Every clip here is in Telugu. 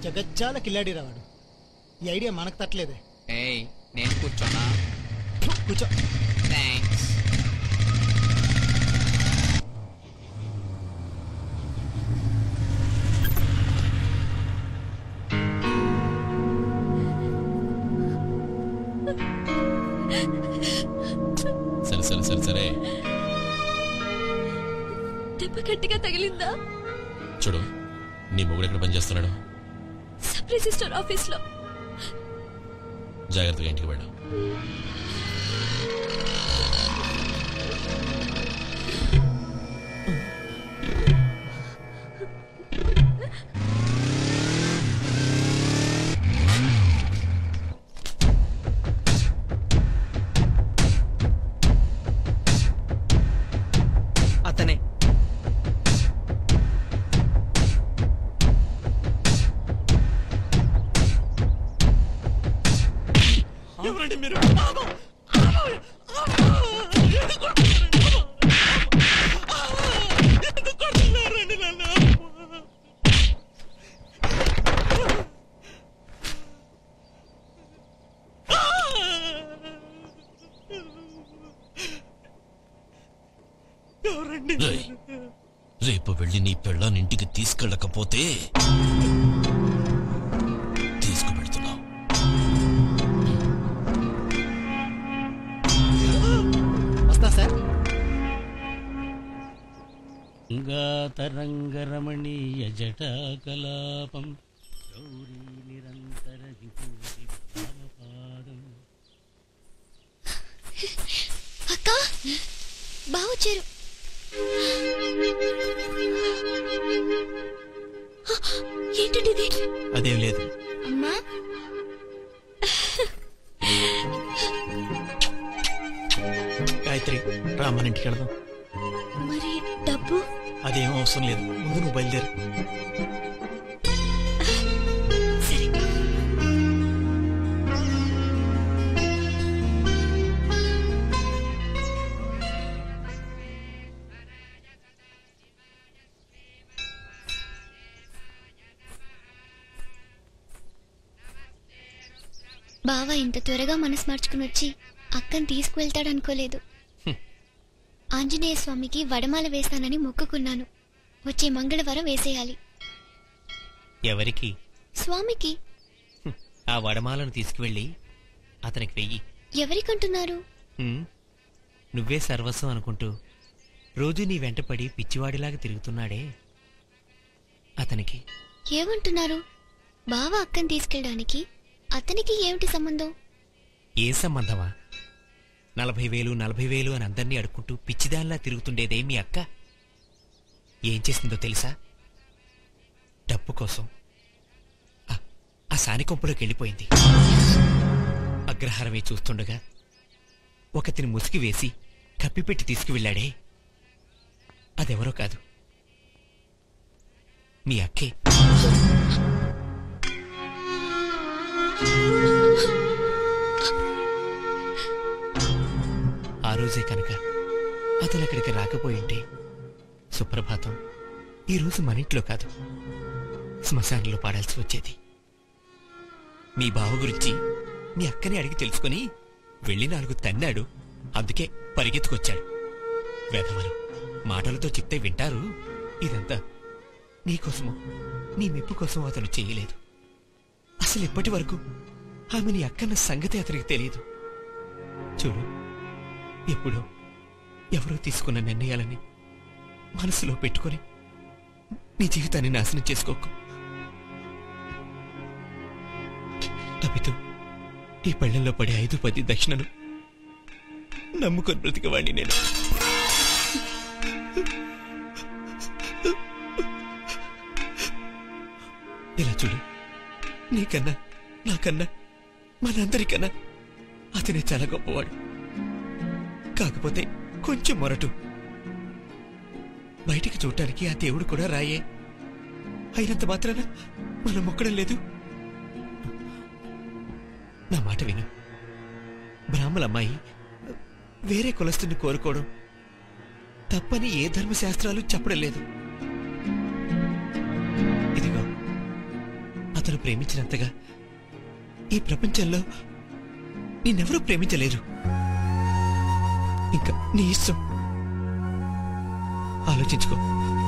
జగజ్జాల కిల్లాడి రావాడు ఈ ఐడియా మనకు తట్టలేదే ఏయ్ నేను కూర్చోనా కూర్చో థ్యాంక్స్ సరే సరే సరే సరే దెబ్బ గట్టిగా తగిలిందా చూడు నీ మొగుడు ఎక్కడ పనిచేస్తున్నాడు సబ్ రిజిస్టర్ ఆఫీస్ లో జాగ్రత్తగా ఇంటికి వెళ్ళు అతనే ఎవరండి మీరు రేయ్, రేపు వెళ్ళి నీ పెళ్ళాన్ని ఇంటికి తీసుకెళ్ళకపోతే తీసుకువెళ్తున్నావు వస్తా సార్ గంగాతరంగరమణీయ జటాకలాపం గౌరీ నిరంతర విభూతి భావపాదం అక్క బావొచ్చారు ఏంటండి ఇది అదేం లేదు అమ్మా గాయత్రి రామ్మని ఇంటికి వెళదాం మరి డబ్బు అదేం అవసరం లేదు ముందు నువ్వు బయలుదేరు సరే బావ ఇంత త్వరగా మనసు మార్చుకుని వచ్చి అక్కని తీసుకువెళ్తాడనుకోలేదు ఆంజనేయ స్వామికి వడమాల వేస్తానని మొక్కుకున్నాను వచ్చే మంగళవారం వేసేయాలి ఎవరికి స్వామికి హ్మ్, ఆ వడమాలను తీసుకువెళ్ళి అతనికి వెయ్యి ఎవరికంటున్నారు హ్మ్, నువ్వే సర్వస్వం అనుకుంటూ రోజు నీ వెంటపడి పిచ్చివాడిలాగా తిరుగుతున్నాడే అతనికి ఏమంటున్నారు బావ అక్కని తీసుకెళ్ళడానికి అతనికి ఏమిటి సంబంధం ఏ సంబంధమా నలభై వేలు నలభై వేలు అని అందరినీ అడుక్కుంటూ పిచ్చిదానిలా తిరుగుతుండేదే మీ అక్క ఏం చేసిందో తెలుసా డబ్బు కోసం ఆ- ఆ సానికొంపులోకి వెళ్ళిపోయింది అగ్రహారమే చూస్తుండగా ఒకతిని ముసుగు వేసి కప్పిపెట్టి తీసుకువెళ్ళాడే అదెవరో కాదు మీ అక్కే ఆ రోజే కనుక అతను అక్కడికి రాకపోయింటే సుప్రభాతం ఈ రోజు మన ఇంట్లో కాదు శ్మశానంలో పాడాల్సి వచ్చేది మీ బావ గురించి మీ అక్కని అడిగి తెలుసుకొని వెళ్ళి నాలుగు తన్నాడు అందుకే పరిగెత్తుకొచ్చాడు వెధవలు మాటలతో చెప్తే వింటారు ఇదంతా నీకోసమో నీ మెప్పు కోసం అతను చేయలేదు అసలు ఇప్పటి వరకు ఆమె నీ అక్కన్న సంగతి అతనికి తెలియదు చూడు ఎప్పుడో ఎవరో తీసుకున్న నిర్ణయాలని మనసులో పెట్టుకొని నీ జీవితాన్ని నాశనం చేసుకోకు డబ్బితో ఈ పళ్ళెంలో పడే ఐదు పది దక్షిణలు నమ్ముకొని బ్రతికవాణ్ణి నేను ఇలా చూడు నీకన్నా నాకన్నా మనందరికన్నా అతనే చాలా గొప్పవాడు కాకపోతే కొంచెం మొరటు బయటికి చూడటానికి ఆ దేవుడు కూడా రాయే అయినంత మాత్రాన మనం మొక్కడం లేదు నా మాట విను బ్రాహ్మణ అమ్మాయి వేరే కులస్తుని కోరుకోవడం తప్పని ఏ ధర్మశాస్త్రాలు చెప్పడం లేదు ఇదిగో అతను ప్రేమించినంతగా ఈ ప్రపంచంలో నిన్నెవరూ ప్రేమించలేరు ఇంకా నీ ఇష్టం ఆలోచించుకో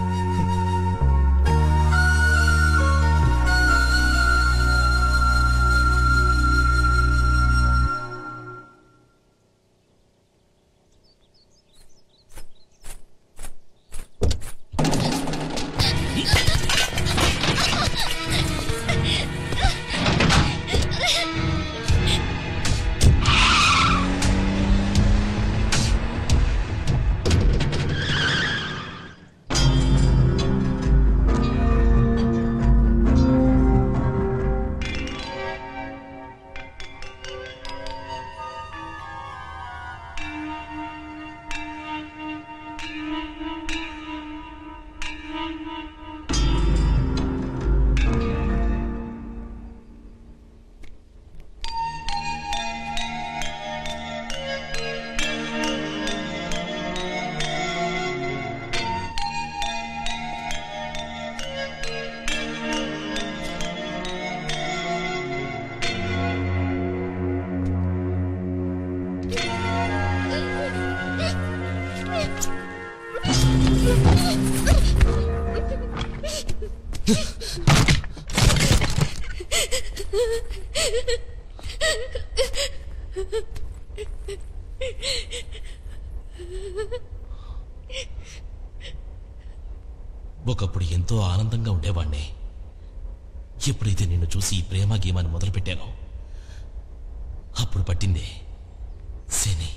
ఒకప్పుడు ఎంతో ఆనందంగా ఉండేవాణ్ణి ఎప్పుడైతే నిన్ను చూసి ఈ ప్రేమ గీమాన్ని మొదలుపెట్టానో అప్పుడు పట్టిందే శని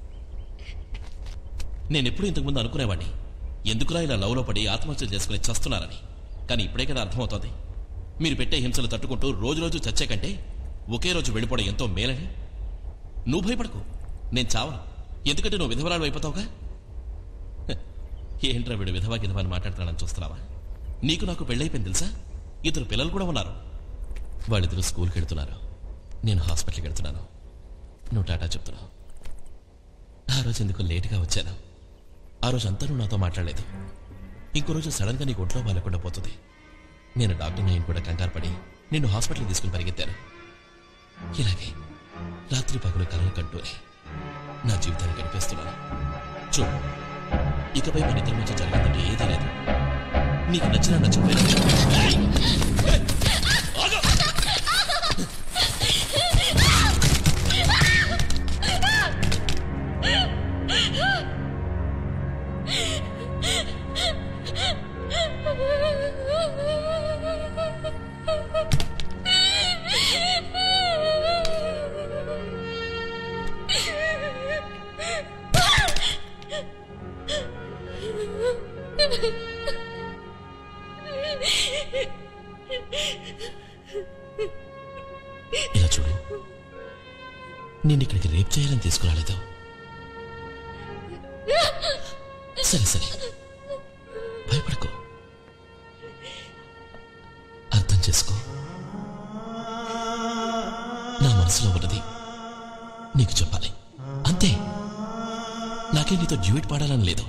నేనెప్పుడు ఇంతకుముందు అనుకునేవాణ్ణి ఎందుకులా ఇలా లవ్లో పడి ఆత్మహత్యలు చేసుకుని చస్తున్నారని కానీ ఇప్పుడే కదా అర్థమవుతోంది మీరు పెట్టే హింసలు తట్టుకుంటూ రోజు రోజు చచ్చే కంటే ఒకే రోజు వెళ్ళిపోవడం ఎంతో మేలని నువ్వు భయపడకు నేను చావను ఎందుకంటే నువ్వు విధవరాలు అయిపోతావుగా హ, ఏంట్రా వీడు విధవా గిధవా అని మాట్లాడుతున్నాడని చూస్తున్నావా నీకు నాకు పెళ్ళైపోయింది తెలుసా ఇద్దరు పిల్లలు కూడా ఉన్నారు వాళ్ళిద్దరూ స్కూల్కి వెళ్తున్నారు నేను హాస్పిటల్కి వెళ్తున్నాను నువ్వు టాటా చెప్తున్నావు ఆ రోజు ఎందుకు లేటుగా వచ్చాను ఆ రోజు అంతా నువ్వు నాతో మాట్లాడలేదు ఇంకో రోజు సడన్గా నీకు ఒంట్లో బాగాలేకుండా పోతుంది నేను డాక్టర్ నేను కూడా కంగారు పడి నిన్ను హాస్పిటల్కి తీసుకుని పరిగెత్తాను ఇలాగే రాత్రి పగలు కలలు కంటూనే నా జీవితాన్ని గడిపేస్తున్నాను చూడు ఇకపై మన ఇద్దరి మధ్య జరిగిందంటే ఏదీ లేదు నీకు నచ్చిన నచ్చకపోయినా ఏయ్! ఏయ్! ఆగు! ఇలా చూడు నేను ఇక్కడికి రేప్ చేయాలని తీసుకురాలేదు సరే సరే భయపడకు అర్థం చేసుకో నా మనసులో ఉన్నది నీకు చెప్పాలి అంతే నాకే నీతో డ్యూట్ పాడాలని లేదు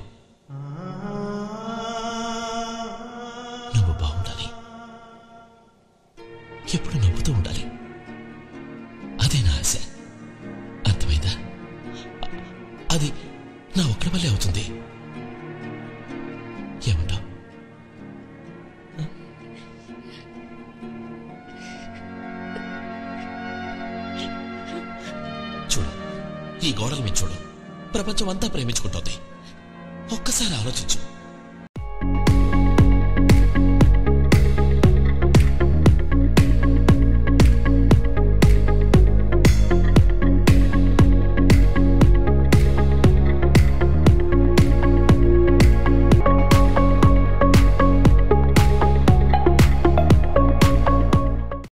నువ్వు బాగుండాలి ఎప్పుడు నవ్వుతూ ఉండాలి అదే నా ఆశ అర్థమైందా అ- అది నా ఒక్కడి వల్లే అవుతుంది ఏమంటావు చూడు ఈ గోడల మీద చూడు ప్రపంచం అంతా ప్రేమించుకుంటోంది ఒక్కసారి ఆలోచించు